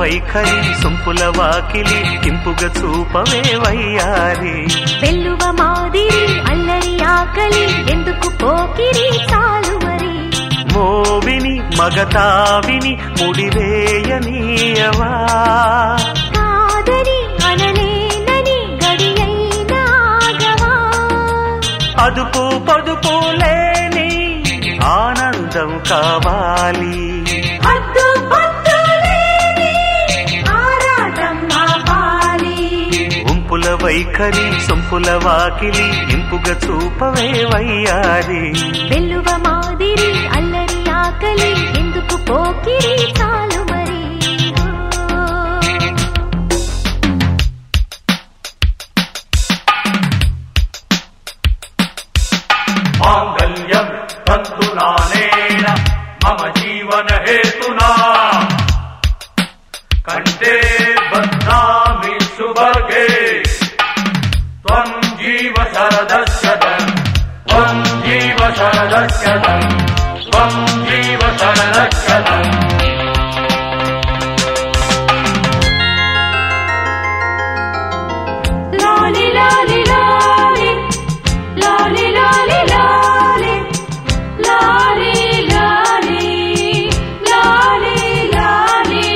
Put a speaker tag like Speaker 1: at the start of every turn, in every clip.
Speaker 1: వైఖరి సొంపుల వాకిలి ఇంపుగా చూపవే వయ్యారి
Speaker 2: వెల్లువ మాదిరి అల్లరి ఆకలి ఎందుకు పోకిరి చాలు మరి
Speaker 1: మోవిని మగతావిని ముడివేయనీయవా
Speaker 2: కాదని అనలేనని గడియైనా ఆగవా
Speaker 1: అదుపు పొదుపు లేని ఆనందం కావాలి
Speaker 2: హద్దు పద్దు లేని ఆరాటం ఆపాలి
Speaker 1: ఉంపుల వైఖరి సొంపుల వాకిలి ఇంపుగా చూపవే వయ్యారి
Speaker 2: వెల్లువ మాదిరి అల్లరి ఆకలి ఎందుకు పోకిరి చాలు మరి
Speaker 3: माङ्गल्यम् तन्तुनानेन मम जीवनहेतुना कण्ठे बध्नामि सुभगे त्वम् जीव शरदस्यतम् त्वम् जीव शरदस्यतम् त्वम् जीव शरदस्यतम्
Speaker 2: లాలి లాలి లాలి లాలి లాలి లాలి లాలి లాలి లాలి లాలి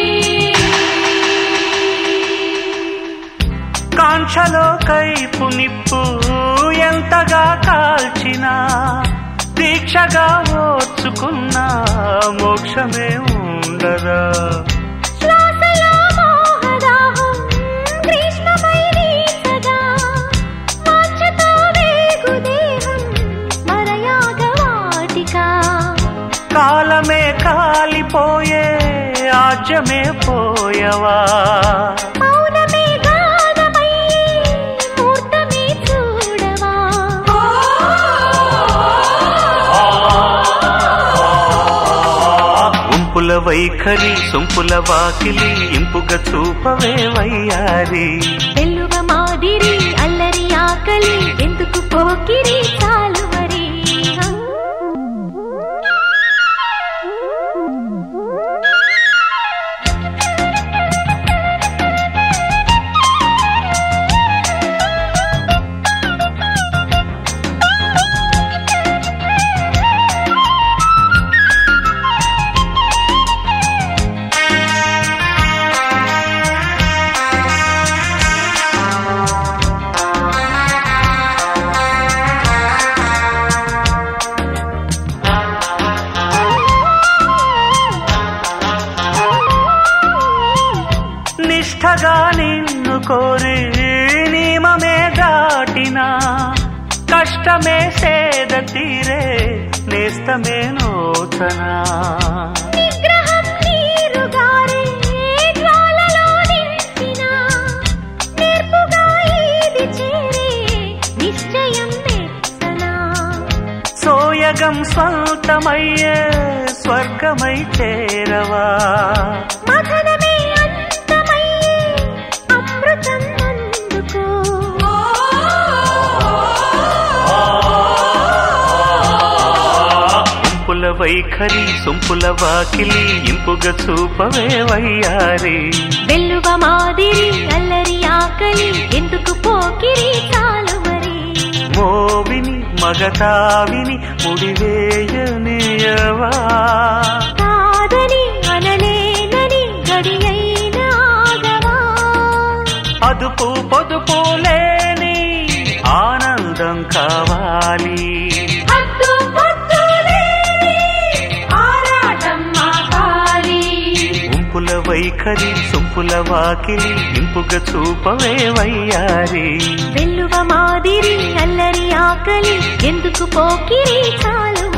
Speaker 1: కాంక్షలో కైపు నిప్పు ఎంతగా కాల్చినా దీక్షగా ఓర్చుకున్న మోక్షమే ఉండదా
Speaker 2: శ్వాసలో మోహదాహం గ్రీష్మమై వీచగా మార్చతో వేగు దేహం మరయాగ వాటికా
Speaker 1: కాలమే కాలిపోయే ఆజ్యమే పోయవా
Speaker 2: మౌనమే గానమై మూర్తమే చూడవా
Speaker 1: ఉంపుల వైఖరి సొంపుల వాకిలి ఇంపుగా చూపవే వయ్యారి
Speaker 2: వెల్లువ మాదిరి అల్లరి ఆకలి ఎందుకు పోకిరి చాలు మరి
Speaker 1: నిష్ఠగా నిన్ను కోరి నియమమే దాటినా కష్టమే సేద తీరే నేస్తమే నోచనా
Speaker 2: నిగ్రహం నీరుగారే జ్వాలలో నింపినా నేర్పుగా ఇది చేరే నిశ్చయం నెచ్చనా
Speaker 1: సోయగం స్వంతమయ్యే స్వర్గమై చేరవా
Speaker 2: మథనమే అంతమయ్యే అమృతం అందుకో
Speaker 1: ఇంపుల వైఖరి సొంపుల వాకిలి ఇంపుగా చూపవే వయ్యారి
Speaker 2: వెల్లువ మాదిరి అల్లరి ఆకలి ఎందుకు పోకిరి చాలు మరి
Speaker 1: మోవిని మగతావిని ముడివేయనీయవా
Speaker 2: కాదని అనలేనని గడియైనా ఆగవా
Speaker 1: అదుపు పొదుపు లేని ఆనందం కావాలి
Speaker 2: హద్దు పొద్దు లేని ఆరాటం ఆపాలి
Speaker 1: ఉంపుల వైఖరి సొంపుల వాకిలి ఇంపుగా చూపవే వయ్యారి
Speaker 2: వెల్లువ మాదిరి అల్లరి ఆకలి ఎందుకు పోకిరి చాలు